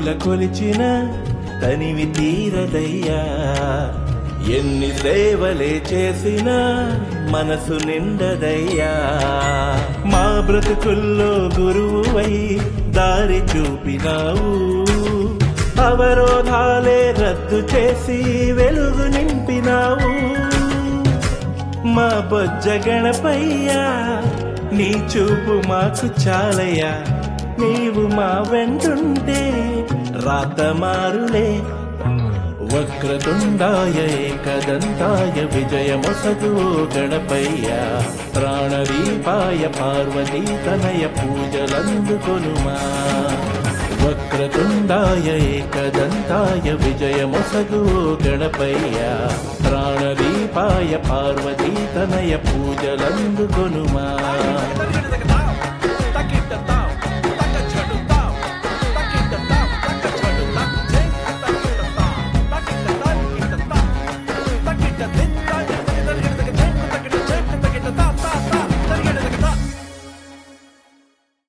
కొలిచిన తనివి తీరదయ్యా ఎన్ని సేవలే చేసినా మనసు నిండదయ్యా మా బ్రతుకుల్లో గురువువై దారి చూపినావు అవరోధాలే రద్దు చేసి వెలుగు నింపినావు మా బొజ్జ గణపయ్యా నీ చూపు మాకు చాలయ్యా నీవు మా వెంటుంటే రాత మారులే వక్రతుండాయ ఏకదంతాయ విజయమొసగు గణపయ్య ప్రాణదీపాయ పార్వతీ తనయ పూజలందుకొనుమా వక్రతుండాయ ఏకదంతాయ విజయమొసగు గణపయ్య ప్రాణదీపాయ పార్వతీ తనయ పూజలందుకొనుమా